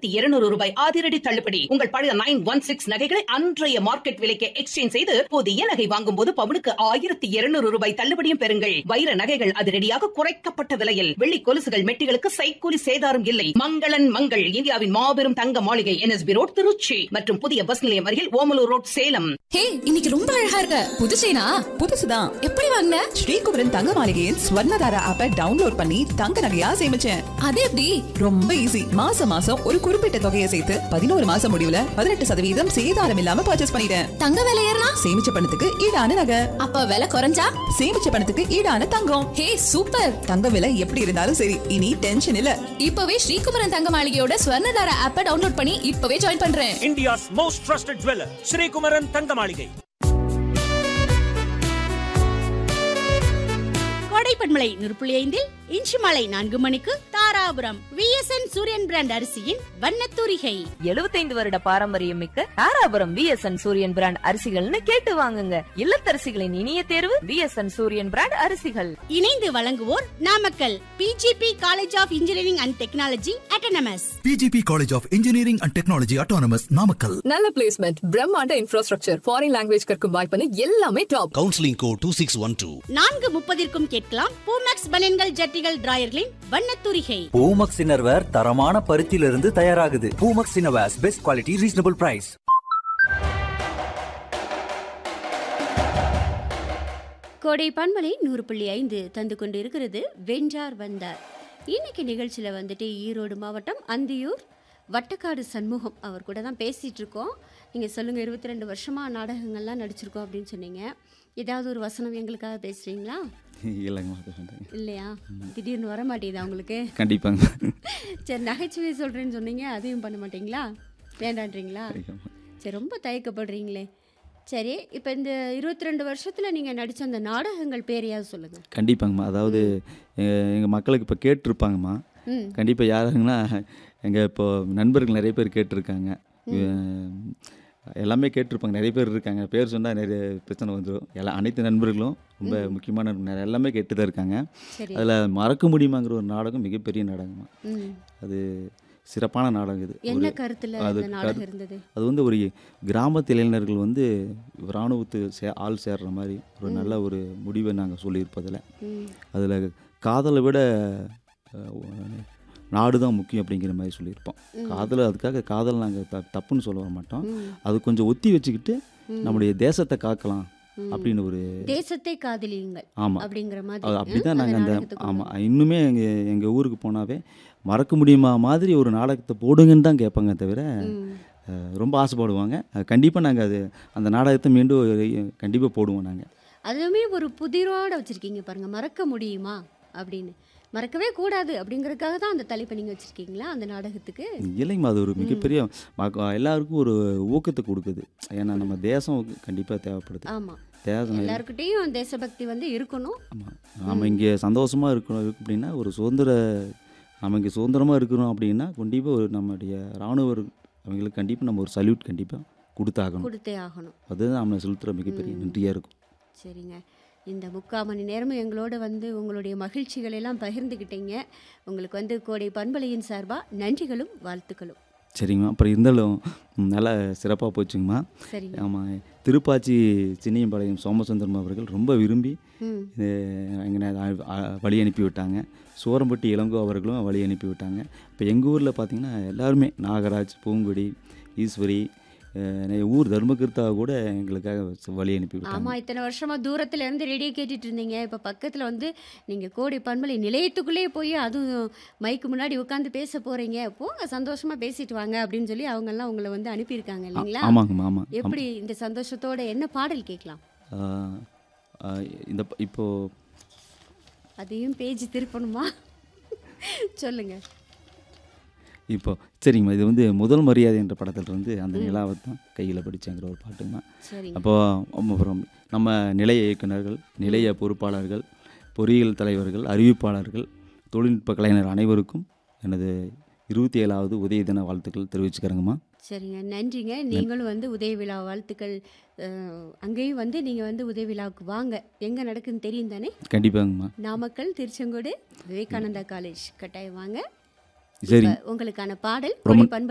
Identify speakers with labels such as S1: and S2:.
S1: ஆயிரத்தி இருநூறு ரூபாய் அதிரடி தள்ளுபடி உங்கள் பழைய நைன் ஒன் சிக்ஸ் நகைகளை அன்றைய மார்க்கெட் விலைக்கு எக்ஸ்சேஞ்ச் செய்து புதிய நகை வாங்கும் போது பவுனுக்கு ஆயிரத்தி இருநூறு ரூபாய் தள்ளுபடியும் பெறுங்கள் வைர நகைகள் அதிரடியாக குறைக்கப்பட்ட விலையில் வெள்ளி கொலுசுகள் மெட்டிகளுக்கு சைக்கூலி சேதாரம் இல்லை மங்களன் மங்கள் இந்தியாவின் மாபெரும் தங்க மாளிகை என்எஸ்பி ரோட் திருச்சி மற்றும் புதிய பஸ் நிலையம் அருகில் ஓமலூர் ரோட் சேலம்
S2: ஹே இன்னைக்கு ரொம்ப அழகா இருக்க புது செயினா
S3: புதுசுதான்
S2: எப்படி வாங்கின
S3: ஸ்ரீகுமரன் தங்க மாளிகையின் ஸ்வர்ணதாரா ஆப்பை டவுன்லோட் பண்ணி தங்க நகையா சேமிச்சேன்
S2: அது எப்படி
S3: ரொம்ப ஈஸி மாசம் மாசம் ஒரு குறிப்பிட்ட தொகையை சேர்த்து பதினோரு மாசம் முடிவுல பதினெட்டு சதவீதம் சேதாரம் இல்லாம பர்ச்சேஸ் பண்ணிட்டேன்
S2: தங்க விலை ஏறினா
S3: சேமிச்ச பணத்துக்கு ஈடான நகை
S2: அப்ப விலை குறைஞ்சா
S3: சேமிச்ச பணத்துக்கு ஈடான தங்கம்
S2: ஹே சூப்பர்
S3: தங்க விலை எப்படி இருந்தாலும் சரி இனி டென்ஷன் இல்ல
S2: இப்பவே ஸ்ரீகுமரன் தங்க மாளிகையோட ஸ்வர்ணதார ஆப்பை டவுன்லோட் பண்ணி இப்பவே ஜாயின் பண்றேன்
S4: India's most trusted jeweler, Sri Kumaran Tangamalige.
S5: கோடைப்பண்மலை நூறு ஐந்தில் இன்று மாலை நான்கு மணிக்கு தாராபுரம் விஎஸ்என் சூரியன் பிராண்ட் அரிசியின் வண்ணத்தூரிகை
S6: எழுபத்தைந்து வருட பாரம்பரியம் மிக்க தாராபுரம் விஎஸ்என் சூரியன் பிராண்ட் அரிசிகள்னு கேட்டு வாங்குங்க இல்லத்தரசிகளின் இனிய தேர்வு விஎஸ்என் சூரியன் பிராண்ட் அரிசிகள்
S5: இணைந்து வழங்குவோர் Namakkal PGP college of engineering and technology autonomous
S7: PGP College of Engineering and Technology Autonomous Namakkal.
S8: நல்ல பிளேஸ்மெண்ட் பிரம்மாண்ட இன்ஃப்ராஸ்ட்ரக்சர் ஃபாரின் லாங்குவேஜ் கற்கும் வாய்ப்புன்னு எல்லாமே top
S9: counselling code two six one two
S5: நான்கு முப்பதிற்கும் கேட்கலாம் பூமேக்ஸ் பனியன்கள் ஜட்டிகள் டிராயர்களின் வண்ணத்தூரிகை
S10: பூமக்ஸ் இன்னர்வேர் தரமான பருத்தியிலிருந்து தயாராகுது Poomex innerwears best quality reasonable price
S5: Kodai பண்பலை நூறு புள்ளி ஐந்து தந்து கொண்டு இருக்கிறது வென்றார் வந்தார் இன்னைக்கு நிகழ்ச்சியில் வந்துட்டு ஈரோடு மாவட்டம் அந்தியூர் வட்டக்காடு சண்முகம் அவர் கூட தான் பேசிகிட்டு இருக்கோம் நீங்கள் சொல்லுங்கள் இருபத்தி ரெண்டு வருஷமாக நாடகங்கள்லாம் நடிச்சிருக்கோம் அப்படின்னு சொன்னீங்க ஏதாவது ஒரு வசனம் எங்களுக்காக பேசுகிறீங்களா
S11: இல்லைங்க
S5: இல்லையா திடீர்னு வர மாட்டேங்குதா உங்களுக்கு
S11: கண்டிப்பாங்க
S5: சரி நகைச்சுவை சொல்கிறேன்னு சொன்னீங்க அதையும் பண்ண மாட்டீங்களா வேண்டான்றீங்களா சரி ரொம்ப தயக்கப்படுறீங்களே சரி இப்போ இந்த இருபத்தி ரெண்டு வருஷத்தில் நீங்கள் நடித்த அந்த நாடகங்கள் பேரையாவது சொல்லுங்கள்
S11: கண்டிப்பாங்கம்மா அதாவது எங்கள் மக்களுக்கு இப்போ கேட்டிருப்பாங்கம்மா
S5: ம்
S11: கண்டிப்பாக யாருங்கன்னா எங்கள் இப்போ நண்பர்கள் நிறைய பேர் கேட்டிருக்காங்க அஹ் எல்லாமே கேட்டிருப்பாங்க நிறைய பேர் இருக்காங்க பேர் சொன்னால் நிறைய பிரச்சனை வந்துடும் எல்லா அனைத்து நண்பர்களும் ரொம்ப முக்கியமான நண்பர்கள் எல்லாமே கேட்டு தான் இருக்காங்க
S5: சரி
S11: அதில் மறக்க முடியுமாங்கிற ஒரு நாடகம் மிகப்பெரிய நாடகமா
S5: ம்
S11: அது சிறப்பான நாடகம் இது
S5: என்ன
S11: ஒரு-
S5: கருத்தில்
S11: அது
S5: அந்த நாடகம்
S11: கரு-
S5: இருந்தது
S11: அது வந்து ஒரு கிராமத்து இளைஞர்கள் வந்து இராணுவத்துக்கு சே ஆள் சேர்ற மாதிரி ஒரு நல்ல ஒரு முடிவை நாங்கள் சொல்லியிருப்பதில்
S5: ம்
S11: அதில் காதலை விட அஹ், நாடு தான் முக்கியம் அப்படிங்கிற மாதிரி சொல்லியிருப்போம் காதல் அதுக்காக காதல் நாங்கள் த தப்புன்னு சொல்ல வர மாட்டோம்
S5: ம்.
S11: அது கொஞ்சம் ஒத்தி வச்சுக்கிட்டு நம்முடைய தேசத்தை காக்கலாம் அப்படின்னு ஒரு
S5: தேசத்தை காதலியுங்கள்
S11: ஆமாம்
S5: அப்படிங்கிற மாதிரி
S11: அது அப்படி தான்
S5: ம்,
S11: நாங்கள் அந்த
S5: நாடகத்தை கொண்டு
S11: ஆமாம் இன்னுமே எங்கள் எங்கள் ஊருக்கு போனாவே மறக்க முடியுமா மாதிரி ஒரு நாடகத்தை போடுங்கன்னு தான் கேட்பாங்க தவிர
S5: ம்.
S11: அஹ், ரொம்ப ஆசைப்படுவாங்க கண்டிப்பாக நாங்கள் அது அந்த நாடகத்தை மீண்டும் கண்டிப்பாக போடுவோம் நாங்கள்
S5: அதுவுமே ஒரு புதிரோட வச்சிருக்கீங்க பாருங்க மறக்க முடியுமா அப்படின்னு மறக்கவே கூடாது அப்படிங்கறதுக்காக தான் அந்த தலைப்பை நீங்க வச்சிருக்கீங்களா அந்த நாடகத்துக்கு
S11: இல்லைங்கம்மா அது ஒரு மிகப்பெரிய மக்க- எல்லாருக்கும் ஒரு ஊக்கத்தை கொடுக்குது ஏன்னா நம்ம தேசம் கண்டிப்பாக தேவைப்படுது
S5: ஆமா
S11: தேசம்
S5: எல்லாருக்கிட்டையும் தேசபக்தி வந்து இருக்கணும்
S11: ஆமாம் நம்ம இங்கே சந்தோஷமாக இருக்கணும் இருக்கு அப்படின்னா ஒரு சுதந்திர நம்ம இங்கே சுதந்திரமாக இருக்கிறோம் அப்படின்னா கண்டிப்பாக ஒரு நம்முடைய இராணுவர் அவங்களுக்கு கண்டிப்பாக நம்ம ஒரு சல்யூட் கண்டிப்பாக கொடுத்தாகணும்
S5: கொடுத்தே ஆகணும்
S11: அதுதான் நம்மளை செலுத்துகிற மிகப்பெரிய நன்றியாக இருக்கும்
S5: சரிங்க இந்த முக்கால் மணி நேரமும் எங்களோட வந்து உங்களுடைய மகிழ்ச்சிகளை எல்லாம் பகிர்ந்துக்கிட்டீங்க உங்களுக்கு வந்து கோடை பண்பலையின் சார்பா நன்றிகளும் வாழ்த்துக்களும்
S11: சரிங்கம்மா அப்புறம் இருந்தாலும் ம், நல்லா சிறப்பாக போச்சுங்கம்மா
S5: சரிங்க
S11: ஆமாம் திருப்பாச்சி சின்னியம்பாளையம் சோமசுந்தரம் அவர்கள் ரொம்ப விரும்பி
S5: ம்
S11: இது எங்களை அ- அ- வழி அனுப்பி விட்டாங்க சோரம்பட்டி இளங்கோ அவர்களும் வழி அனுப்பி விட்டாங்க இப்போ எங்கள் ஊரில் பார்த்தீங்கன்னா எல்லாருமே நாகராஜ் பூங்குடி ஈஸ்வரி அஹ், நிறைய ஊர் தர்மகிருத்தா கூட எங்களுக்காக ச- வழி அனுப்பி விட்டாங்க
S5: ஆமா இத்தனை வருஷமா தூரத்துல இருந்து ரேடியோ கேட்டுட்டு இருந்தீங்க இப்ப பக்கத்துல வந்து நீங்க கோடை பண்பலை நிலையத்துக்குள்ளே போய் அதுவும் மைக்கு முன்னாடி உட்காந்து பேச போறீங்க போங்க சந்தோஷமா பேசிட்டு வாங்க அப்படின்னு சொல்லி அவங்க எல்லாம் உங்களை வந்து அனுப்பியிருக்காங்க இல்லைங்களா
S11: ஆமாங்கம்மா ஆமாம்
S5: எப்படி இந்த சந்தோஷத்தோட என்ன பாடல் கேட்கலாம்
S11: ஆஹ், ஆஹ், இந்த ப- இப்போ
S5: அதையும் பேஜ் திருப்பணுமா சொல்லுங்க
S11: இப்போ சரிங்கம்மா இது வந்து முதல் மரியாதை என்ற படத்துல இருந்து அந்த நிலாவை தான் கையில் படித்தேங்கிற ஒரு பாட்டுங்கம்மா
S5: சரிங்க
S11: அப்போ அப்புறம் நம்ம நிலைய இயக்குனர்கள் நிலைய பொறுப்பாளர்கள் பொறியியல் தலைவர்கள் அறிவிப்பாளர்கள் தொழில்நுட்ப கலைஞர் அனைவருக்கும் எனது இருபத்தி ஏழாவது உதய தின வாழ்த்துக்கள் தெரிவிச்சுக்கிறேங்கம்மா
S5: சரிங்க நன்றிங்க நீங்களும் வந்து உதய விழா வாழ்த்துக்கள் அஹ், அங்கேயும் வந்து நீங்க வந்து உதய விழாவுக்கு வாங்க எங்க நடக்குதுன்னு தெரியும் தானே
S11: கண்டிப்பாங்கம்மா
S5: நாமக்கல் திருச்செங்கோடு விவேகானந்தா காலேஜ் கட்டாயம் வாங்க
S11: சரி
S5: இப்ப உங்களுக்கான பாடல்
S11: ரொம்ப-
S5: கொடை பண்பலை